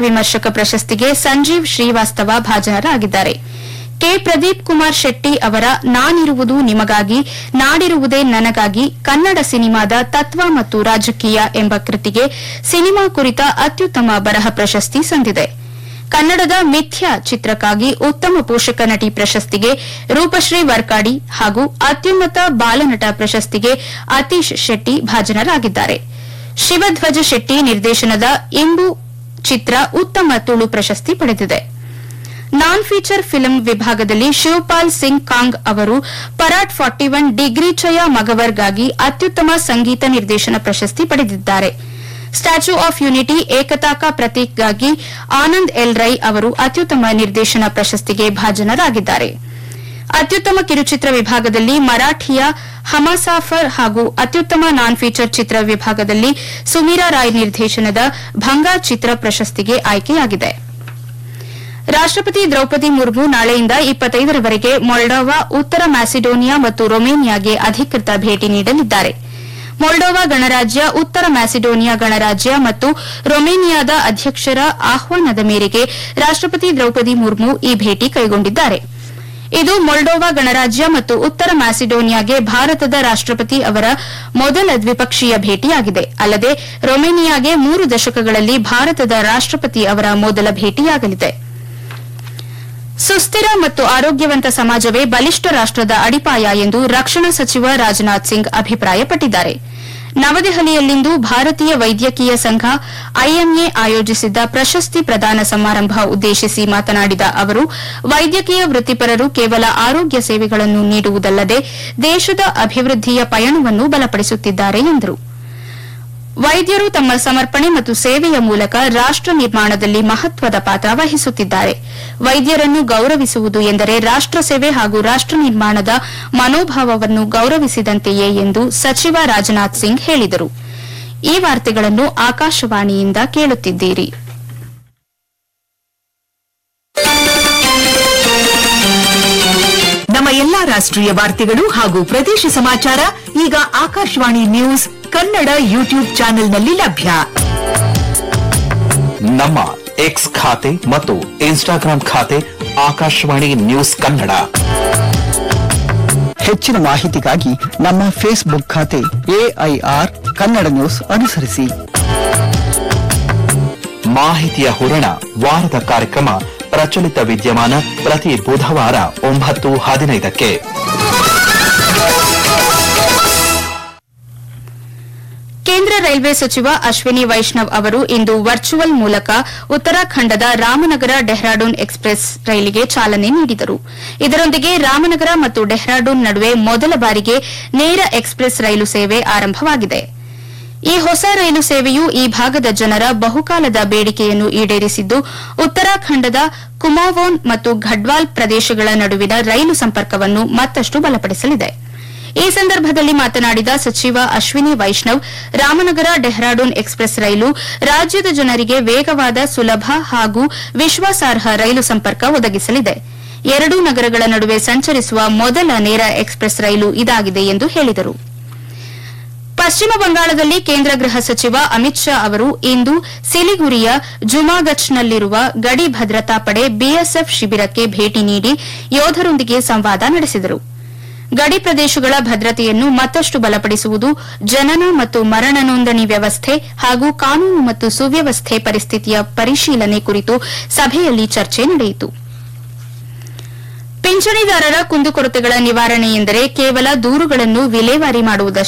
ವಿಮರ್ಶಕ ಪ್ರಶಸ್ತಿಗೆ ಸಂಜೀವ್ ಶ್ರೀವಾಸ್ತವ ಭಾಜನರಾಗಿದ್ದಾರೆ ಕೆ ಪ್ರದೀಪ್ ಕುಮಾರ್ ಶೆಟ್ಟಿ ಅವರ ನಾನಿರುವುದು ನಿಮಗಾಗಿ ನಾಡಿರುವುದೇ ನನಗಾಗಿ ಕನ್ನಡ ಸಿನಿಮಾದ ತತ್ವ ಮತ್ತು ರಾಜಕೀಯ ಎಂಬ ಕೃತಿಗೆ ಸಿನಿಮಾ ಕುರಿತ ಅತ್ಯುತ್ತಮ ಬರಹ ಪ್ರಶಸ್ತಿ ಸಂದಿದೆ ಕನ್ನಡದ ಮಿಥ್ಯಾ ಚಿತ್ರಕ್ಕಾಗಿ ಉತ್ತಮ ಪೋಷಕ ನಟಿ ಪ್ರಶಸ್ತಿಗೆ ರೂಪಶ್ರೀ ವರ್ಕಾಡಿ ಹಾಗೂ ಅತ್ಯುನ್ನತ ಬಾಲನಟ ಪ್ರಶಸ್ತಿಗೆ ಅತೀಶ್ ಶೆಟ್ಟಿ ಭಾಜನರಾಗಿದ್ದಾರೆ ಶಿವಧ್ವಜ ಶೆಟ್ಟಿ ನಿರ್ದೇಶನದ ಇಂಬು ಚಿತ್ರ ಉತ್ತಮ ತುಳು ಪ್ರಶಸ್ತಿ ಪಡೆದಿದೆ ನಾನ್ ಫೀಚರ್ ಫಿಲ್ಮ್ ವಿಭಾಗದಲ್ಲಿ ಶಿವಪಾಲ್ ಸಿಂಗ್ ಕಾಂಗ್ ಅವರು ಪರಾಟ್ ಫಾರ್ಟಿ ಒನ್ ಡಿಗ್ರಿ ಚಯ ಮಗವರ್ಗಾಗಿ ಅತ್ಯುತ್ತಮ ಸಂಗೀತ ನಿರ್ದೇಶನ ಪ್ರಶಸ್ತಿ ಪಡೆದಿದ್ದಾರೆ ಸ್ಟ್ಯಾಚ್ಯೂ ಆಫ್ ಯುನಿಟಿ ಏಕತಾ ಕಾ ಪ್ರತೀಕ್ಗಾಗಿ ಆನಂದ್ ಎಲ್ ರೈ ಅವರು ಅತ್ಯುತ್ತಮ ನಿರ್ದೇಶನ ಪ್ರಶಸ್ತಿಗೆ ಭಾಜನರಾಗಿದ್ದಾರೆ ಅತ್ಯುತ್ತಮ ಕಿರುಚಿತ್ರ ವಿಭಾಗದಲ್ಲಿ ಮರಾಠಿಯ ಹಮಸಾಫರ್ ಹಾಗೂ ಅತ್ಯುತ್ತಮ ನಾನ್ ಫೀಚರ್ ಚಿತ್ರ ವಿಭಾಗದಲ್ಲಿ ಸುಮೀರಾ ರಾಯ್ ನಿರ್ದೇಶನದ ಭಂಗಾ ಚಿತ್ರ ಪ್ರಶಸ್ತಿಗೆ ಆಯ್ಕೆಯಾಗಿದೆ ರಾಷ್ಟಪತಿ ದ್ರೌಪದಿ ಮುರ್ಮು ನಾಳೆಯಿಂದ ಇಪ್ಪತ್ತೈದರವರೆಗೆ ಮೊಲ್ಡೋವಾ ಉತ್ತರ ಮ್ಯಾಸಿಡೋನಿಯಾ ಮತ್ತು ರೊಮೇನಿಯಾಗೆ ಅಧಿಕೃತ ಭೇಟಿ ನೀಡಲಿದ್ದಾರೆ ಮೊಲ್ಡೋವಾ ಗಣರಾಜ್ಯ ಉತ್ತರ ಮ್ಯಾಸಿಡೋನಿಯಾ ಗಣರಾಜ್ಯ ಮತ್ತು ರೊಮೇನಿಯಾದ ಅಧ್ಯಕ್ಷರ ಆಹ್ವಾನದ ಮೇರೆಗೆ ರಾಷ್ಟಪತಿ ದ್ರೌಪದಿ ಮುರ್ಮು ಈ ಭೇಟಿ ಕೈಗೊಂಡಿದ್ದಾರೆ ಇದು ಮೊಲ್ಡೋವಾ ಗಣರಾಜ್ಯ ಮತ್ತು ಉತ್ತರ ಮ್ಯಾಸಿಡೋನಿಯಾಗೆ ಭಾರತದ ರಾಷ್ಟಪತಿ ಅವರ ಮೊದಲ ದ್ವಿಪಕ್ಷೀಯ ಭೇಟಿಯಾಗಿದೆ ಅಲ್ಲದೆ ರೊಮೇನಿಯಾಗೆ ಮೂರು ದಶಕಗಳಲ್ಲಿ ಭಾರತದ ರಾಷ್ಟಪತಿ ಅವರ ಮೊದಲ ಭೇಟಿಯಾಗಲಿದೆ ಸುಸ್ಥಿರ ಮತ್ತು ಆರೋಗ್ಯವಂತ ಸಮಾಜವೇ ಬಲಿಷ್ಠ ರಾಷ್ಟದ ಅಡಿಪಾಯ ಎಂದು ರಕ್ಷಣಾ ಸಚಿವ ರಾಜನಾಥ್ ಸಿಂಗ್ ಅಭಿಪ್ರಾಯಪಟ್ಟಿದ್ದಾರೆ ನವದೆಹಲಿಯಲ್ಲಿಂದು ಭಾರತೀಯ ವೈದ್ಯಕೀಯ ಸಂಘ ಐಎಂಎ ಆಯೋಜಿಸಿದ್ದ ಪ್ರಶಸ್ತಿ ಪ್ರದಾನ ಸಮಾರಂಭ ಉದ್ದೇಶಿಸಿ ಮಾತನಾಡಿದ ಅವರು ವೈದ್ಯಕೀಯ ವೃತ್ತಿಪರರು ಕೇವಲ ಆರೋಗ್ಯ ಸೇವೆಗಳನ್ನು ನೀಡುವುದಲ್ಲದೆ ದೇಶದ ಅಭಿವೃದ್ಧಿಯ ಪಯಣವನ್ನು ಬಲಪಡಿಸುತ್ತಿದ್ದಾರೆ ಎಂದರು ವೈದ್ಯರು ತಮ್ಮ ಸಮರ್ಪಣೆ ಮತ್ತು ಸೇವೆಯ ಮೂಲಕ ರಾಷ್ಟ ನಿರ್ಮಾಣದಲ್ಲಿ ಮಹತ್ವದ ಪಾತ್ರ ವಹಿಸುತ್ತಿದ್ದಾರೆ ವೈದ್ಯರನ್ನು ಗೌರವಿಸುವುದು ಎಂದರೆ ರಾಷ್ಟ ಸೇವೆ ಹಾಗೂ ರಾಷ್ಟ ನಿರ್ಮಾಣದ ಮನೋಭಾವವನ್ನು ಗೌರವಿಸಿದಂತೆಯೇ ಎಂದು ಸಚಿವ ರಾಜನಾಥ್ ಸಿಂಗ್ ಹೇಳಿದರು ಈ ವಾರ್ತೆಗಳನ್ನು ಆಕಾಶವಾಣಿಯಿಂದ ಕೇಳುತ್ತಿದ್ದೀರಿ ನಮ್ಮ ಎಲ್ಲಾ ರಾಷ್ಟ್ರೀಯ ವಾರ್ತೆಗಳು ಹಾಗೂ ಪ್ರದೇಶ ಸಮಾಚಾರ ಈಗ ಆಕಾಶವಾಣಿ ನ್ಯೂಸ್ ಕನ್ನಡ ಯೂಟ್ಯೂಬ್ ಚಾನೆಲ್ನಲ್ಲಿ ಲಭ್ಯ ನಮ್ಮ ಎಕ್ಸ್ ಖಾತೆ ಮತ್ತು ಇನ್ಸ್ಟಾಗ್ರಾಂ ಖಾತೆ ಆಕಾಶವಾಣಿ ನ್ಯೂಸ್ ಕನ್ನಡ ಹೆಚ್ಚಿನ ಮಾಹಿತಿಗಾಗಿ ನಮ್ಮ ಫೇಸ್ಬುಕ್ ಖಾತೆ ಎಐಆರ್ ಕನ್ನಡ ನ್ಯೂಸ್ ಅನುಸರಿಸಿ ಮಾಹಿತಿಯ ಹೂರಣ ವಾರದ ಕಾರ್ಯಕ್ರಮ ಪ್ರಚಲಿತ ವಿದ್ಯಮಾನ ಪ್ರತಿ ಬುಧವಾರ ಒಂಬತ್ತು ಹದಿನೈದಕ್ಕೆ ಕೇಂದ್ರ ರೈಲ್ವೆ ಸಚಿವ ಅಶ್ವಿನಿ ವೈಷ್ಣವ್ ಅವರು ಇಂದು ವರ್ಚುವಲ್ ಮೂಲಕ ಉತ್ತರಾಖಂಡದ ರಾಮನಗರ ಡೆಹ್ರಾಡೂನ್ ಎಕ್ಸ್ಪ್ರೆಸ್ ರೈಲಿಗೆ ಚಾಲನೆ ನೀಡಿದರು ಇದರೊಂದಿಗೆ ರಾಮನಗರ ಮತ್ತು ಡೆಹ್ರಾಡೂನ್ ನಡುವೆ ಮೊದಲ ಬಾರಿಗೆ ನೇರ ಎಕ್ಸ್ಪ್ರೆಸ್ ರೈಲು ಸೇವೆ ಆರಂಭವಾಗಿದೆ ಈ ಹೊಸ ರೈಲು ಸೇವೆಯು ಈ ಭಾಗದ ಜನರ ಬಹುಕಾಲದ ಬೇಡಿಕೆಯನ್ನು ಈಡೇರಿಸಿದ್ದು ಉತ್ತರಾಖಂಡದ ಕುಮಾವೋನ್ ಮತ್ತು ಘಡ್ವಾಲ್ ಪ್ರದೇಶಗಳ ನಡುವಿನ ರೈಲು ಸಂಪರ್ಕವನ್ನು ಮತ್ತಷ್ಟು ಬಲಪಡಿಸಲಿದೆ ಈ ಸಂದರ್ಭದಲ್ಲಿ ಮಾತನಾಡಿದ ಸಚಿವ ಅಶ್ವಿನಿ ವೈಷ್ಣವ್ ರಾಮನಗರ ಡೆಹ್ರಾಡೂನ್ ಎಕ್ಸ್ಪ್ರೆಸ್ ರೈಲು ರಾಜ್ಯದ ಜನರಿಗೆ ವೇಗವಾದ ಸುಲಭ ಹಾಗೂ ವಿಶ್ವಾಸಾರ್ಹ ರೈಲು ಸಂಪರ್ಕ ಒದಗಿಸಲಿದೆ ಎರಡೂ ನಗರಗಳ ನಡುವೆ ಸಂಚರಿಸುವ ಮೊದಲ ನೇರ ಎಕ್ಸ್ಪ್ರೆಸ್ ರೈಲು ಇದಾಗಿದೆ ಎಂದು ಹೇಳಿದರು ಪಶ್ಚಿಮ ಬಂಗಾಳದಲ್ಲಿ ಕೇಂದ್ರ ಗೃಹ ಸಚಿವ ಅಮಿತ್ ಶಾ ಅವರು ಇಂದು ಸಿಲಿಗುರಿಯ ಜುಮಾಗಚ್ನಲ್ಲಿರುವ ಗಡಿ ಭದ್ರತಾ ಪಡೆ ಬಿಎಸ್ಎಫ್ ಶಿಬಿರಕ್ಕೆ ಭೇಟಿ ನೀಡಿ ಯೋಧರೊಂದಿಗೆ ಸಂವಾದ ನಡೆಸಿದರು ಗಡಿ ಪ್ರದೇಶಗಳ ಭದ್ರತೆಯನ್ನು ಮತ್ತಷ್ಟು ಬಲಪಡಿಸುವುದು ಜನನ ಮತ್ತು ಮರಣ ನೋಂದಣಿ ವ್ಯವಸ್ಥೆ ಹಾಗೂ ಕಾನೂನು ಮತ್ತು ಸುವ್ಯವಸ್ಥೆ ಪರಿಸ್ಥಿತಿಯ ಪರಿಶೀಲನೆ ಕುರಿತು ಸಭೆಯಲ್ಲಿ ಚರ್ಚೆ ನಡೆಯಿತು ಪಿಂಚಣಿದಾರರ ಕುಂದುಕೊರತೆಗಳ ನಿವಾರಣೆ ಎಂದರೆ ಕೇವಲ ದೂರುಗಳನ್ನು ವಿಲೇವಾರಿ ಮಾಡುವುದಷ್ಟೇ